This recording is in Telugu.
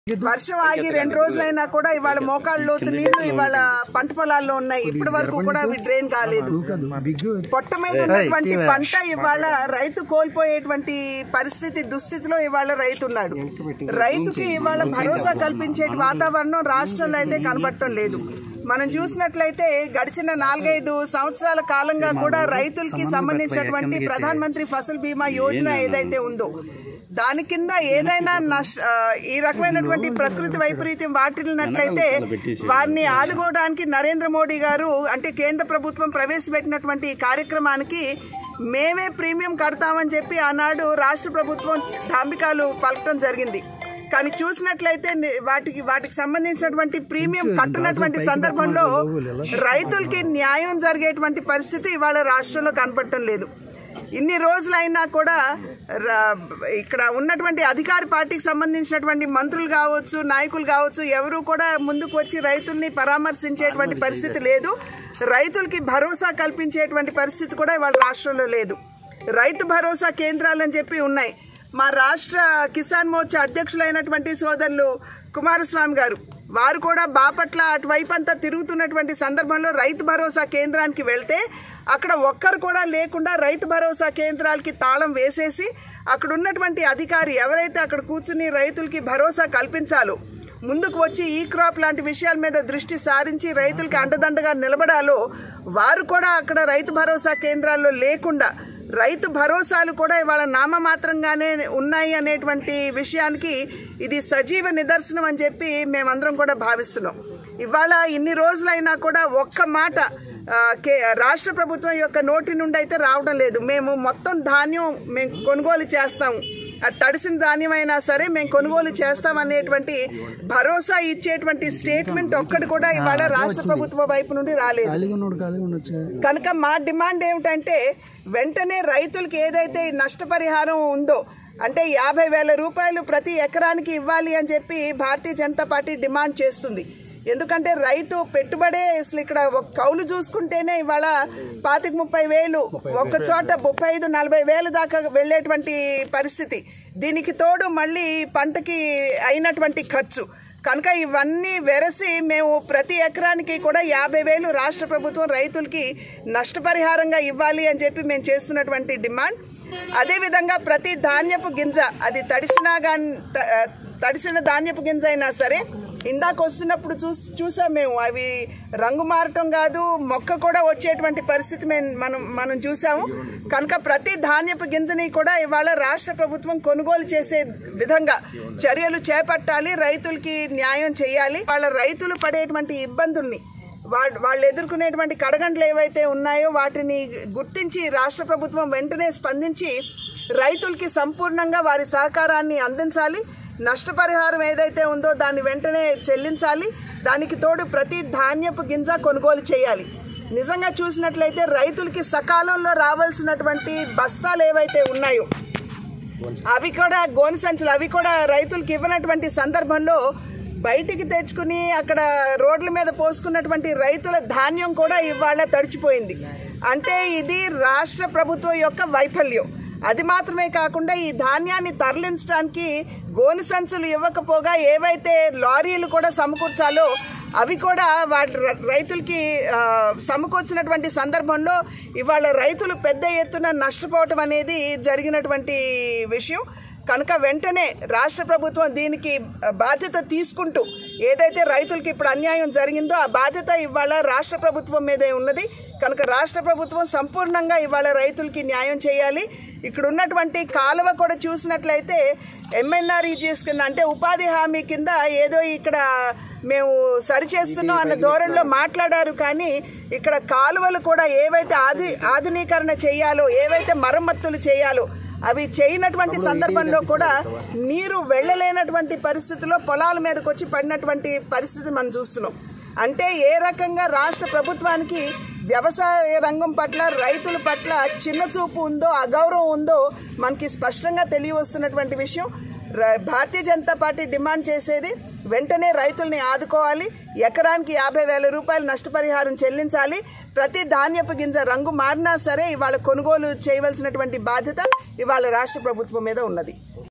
వర్షం ఆగి రెండు రోజులైనా కూడా ఇవాళ మోకాళ్ళ లోతు నీళ్లు ఇవాళ పంట పొలాల్లో ఉన్నాయి ఇప్పటి వరకు కూడా అవి డ్రైన్ కాలేదు పొట్ట మీద ఉన్నటువంటి పంట ఇవాళ రైతు కోల్పోయేటువంటి పరిస్థితి దుస్థితిలో ఇవాళ రైతు ఉన్నాడు రైతుకి ఇవాళ భరోసా కల్పించే వాతావరణం రాష్ట్రంలో అయితే కనబడటం లేదు మనం చూసినట్లయితే గడిచిన నాలుగైదు సంవత్సరాల కాలంగా కూడా రైతులకి సంబంధించినటువంటి ప్రధాన మంత్రి ఫసల్ బీమా యోజన ఏదైతే ఉందో దాని కింద ఏదైనా నష్ ఆ, ఈ రకమైనటువంటి ప్రకృతి వైపరీత్యం వాటిల్లినట్లయితే వారిని ఆదుకోవడానికి నరేంద్ర మోడీ గారు అంటే కేంద్ర ప్రభుత్వం ప్రవేశపెట్టినటువంటి ఈ కార్యక్రమానికి మేమే ప్రీమియం కడతామని చెప్పి ఆనాడు రాష్ట్ర ప్రభుత్వం డాంబికాలు పలకటం జరిగింది కానీ చూసినట్లయితే ని- వాటికి వాటికి సంబంధించినటువంటి ప్రీమియం కట్టనటువంటి సందర్భంలో రైతులకి న్యాయం జరిగేటువంటి పరిస్థితి ఇవాళ రాష్ట్రంలో కనపడటం లేదు ఇన్ని రోజులైనా కూడా రా- ఇక్కడ ఉన్నటువంటి అధికార పార్టీకి సంబంధించినటువంటి మంత్రులు కావచ్చు నాయకులు కావచ్చు ఎవరు కూడా ముందుకు వచ్చి రైతుల్ని పరామర్శించేటువంటి పరిస్థితి లేదు రైతులకి భరోసా కల్పించేటువంటి పరిస్థితి కూడా ఇవాళ రాష్ట్రంలో లేదు రైతు భరోసా కేంద్రాలని చెప్పి ఉన్నాయి మా రాష్ట్ర కిసాన్ మోర్చా అధ్యక్షులైనటువంటి సోదరులు కుమారస్వామి గారు వారు కూడా బాపట్ల అటువైపు అంతా తిరుగుతున్నటువంటి సందర్భంలో రైతు భరోసా కేంద్రానికి వెళ్తే అక్కడ ఒక్కరు కూడా లేకుండా రైతు భరోసా కేంద్రాలకి తాళం వేసేసి అక్కడ ఉన్నటువంటి అధికారి ఎవరైతే అక్కడ కూర్చుని రైతులకి భరోసా కల్పించాలో ముందుకు వచ్చి ఈ క్రాప్ లాంటి విషయాల మీద దృష్టి సారించి రైతులకి అండదండగా నిలబడాలో వారు కూడా అక్కడ రైతు భరోసా కేంద్రాల్లో లేకుండా రైతు భరోసాలు కూడా ఇవాళ నామమాత్రంగానే ఉన్నాయి అనేటువంటి విషయానికి ఇది సజీవ నిదర్శనం అని చెప్పి మేమందరం కూడా భావిస్తున్నాం ఇవాళ ఇన్ని రోజులైనా కూడా ఒక్క మాట ఆ, కే- రాష్ట్ర ప్రభుత్వం యొక్క నోటి నుండి అయితే రావడం లేదు మేము మొత్తం ధాన్యం మేము కొనుగోలు చేస్తాము అది తడిసిన ధాన్యం అయినా సరే మేము కొనుగోలు చేస్తాం అనేటువంటి భరోసా ఇచ్చేటువంటి స్టేట్మెంట్ ఒక్కటి కూడా ఇవాళ రాష్ట్ర ప్రభుత్వం వైపు నుండి రాలేదు ఖాళీగా ఉన్నాడు ఖాళీగా ఉండొచ్చు కనుక మా డిమాండ్ ఏమిటంటే వెంటనే రైతులకి ఏదైతే ఈ నష్టపరిహారం ఉందో అంటే యాభై వేల రూపాయలు ప్రతి ఎకరానికి ఇవ్వాలి అని చెప్పి భారతీయ జనతా పార్టీ డిమాండ్ చేస్తుంది ఎందుకంటే రైతు పెట్టుబడే అసలు ఇక్కడ ఒక కౌలు చూసుకుంటేనే ఇవాళ పాతిక ముప్పై వేలు ఒక చోట ముప్పై ఐదు నలభై వేలు దాకా వెళ్ళేటువంటి పరిస్థితి దీనికి తోడు మళ్ళీ పంటకి అయినటువంటి ఖర్చు కనుక ఇవన్నీ వెరసి మేము ప్రతి ఎకరానికి కూడా యాభై వేలు రాష్ట్ర ప్రభుత్వం రైతులకి నష్టపరిహారంగా ఇవ్వాలి అని చెప్పి మేము చేస్తున్నటువంటి డిమాండ్ అదేవిధంగా ప్రతి ధాన్యపు గింజ అది తడిసినా కానీ తడిసిన ధాన్యపు గింజ అయినా సరే ఇందాక వస్తున్నప్పుడు చూసి చూసాం మేము అవి రంగు మారటం కాదు మొక్క కూడా వచ్చేటువంటి పరిస్థితి మేము మనం మనం చూసాము కనుక ప్రతి ధాన్యపు గింజని కూడా ఇవాళ రాష్ట్ర ప్రభుత్వం కొనుగోలు చేసే విధంగా చర్యలు చేపట్టాలి రైతులకి న్యాయం చేయాలి వాళ్ళ రైతులు పడేటువంటి ఇబ్బందుల్ని వా- వాళ్ళు ఎదుర్కొనేటువంటి కడగండ్లు ఏవైతే ఉన్నాయో వాటిని గుర్తించి రాష్ట్ర ప్రభుత్వం వెంటనే స్పందించి రైతులకి సంపూర్ణంగా వారి సహకారాన్ని అందించాలి నష్టపరిహారం ఏదైతే ఉందో దాన్ని వెంటనే చెల్లించాలి దానికి తోడు ప్రతి ధాన్యపు గింజ కొనుగోలు చేయాలి నిజంగా చూసినట్లయితే రైతులకి సకాలంలో రావాల్సినటువంటి బస్తాలు ఏవైతే ఉన్నాయో అవి కూడా గోను సంచులు అవి కూడా రైతులకు ఇవ్వనటువంటి సందర్భంలో బయటికి తెచ్చుకుని అక్కడ రోడ్ల మీద పోసుకున్నటువంటి రైతుల ధాన్యం కూడా ఇవాళ తడిచిపోయింది అంటే ఇది రాష్ట్ర ప్రభుత్వం యొక్క వైఫల్యం అది మాత్రమే కాకుండా ఈ ధాన్యాన్ని తరలించడానికి గోను సంచులు ఇవ్వకపోగా ఏవైతే లారీలు కూడా సమకూర్చాలో అవి కూడా వాటి ర- రైతులకి ఆ, సమకూర్చినటువంటి సందర్భంలో ఇవాళ రైతులు పెద్ద ఎత్తున నష్టపోవటం అనేది జరిగినటువంటి విషయం కనుక వెంటనే రాష్ట్ర ప్రభుత్వం దీనికి బాధ్యత తీసుకుంటూ ఏదైతే రైతులకి ఇప్పుడు అన్యాయం జరిగిందో ఆ బాధ్యత ఇవాళ రాష్ట్ర ప్రభుత్వం మీదే ఉన్నది కనుక రాష్ట్ర ప్రభుత్వం సంపూర్ణంగా ఇవాళ రైతులకి న్యాయం చేయాలి ఇక్కడ ఉన్నటువంటి కాలువ కూడా చూసినట్లయితే ఎంఎన్ఆర్ఈజీఎస్ కింద అంటే ఉపాధి హామీ కింద ఏదో ఇక్కడ మేము సరిచేస్తున్నాం అన్న ధోరణిలో మాట్లాడారు కానీ ఇక్కడ కాలువలు కూడా ఏవైతే ఆధు ఆధునీకరణ చేయాలో ఏవైతే మరమ్మతులు చేయాలో అవి చేయనటువంటి సందర్భంలో కూడా నీరు వెళ్ళలేనటువంటి పరిస్థితిలో పొలాల మీదకి వచ్చి పడినటువంటి పరిస్థితి మనం చూస్తున్నాం అంటే ఏ రకంగా రాష్ట్ర ప్రభుత్వానికి వ్యవసాయ రంగం పట్ల రైతుల పట్ల చిన్న చూపు ఉందో అగౌరవం ఉందో మనకి స్పష్టంగా తెలియవస్తున్నటువంటి విషయం ర- భారతీయ జనతా పార్టీ డిమాండ్ చేసేది వెంటనే రైతుల్ని ఆదుకోవాలి ఎకరానికి యాభై వేల రూపాయలు నష్టపరిహారం చెల్లించాలి ప్రతి ధాన్యపు గింజ రంగు మారినా సరే ఇవాళ కొనుగోలు చేయవలసినటువంటి బాధ్యత ఇవాళ రాష్ట్ర ప్రభుత్వం మీద ఉన్నది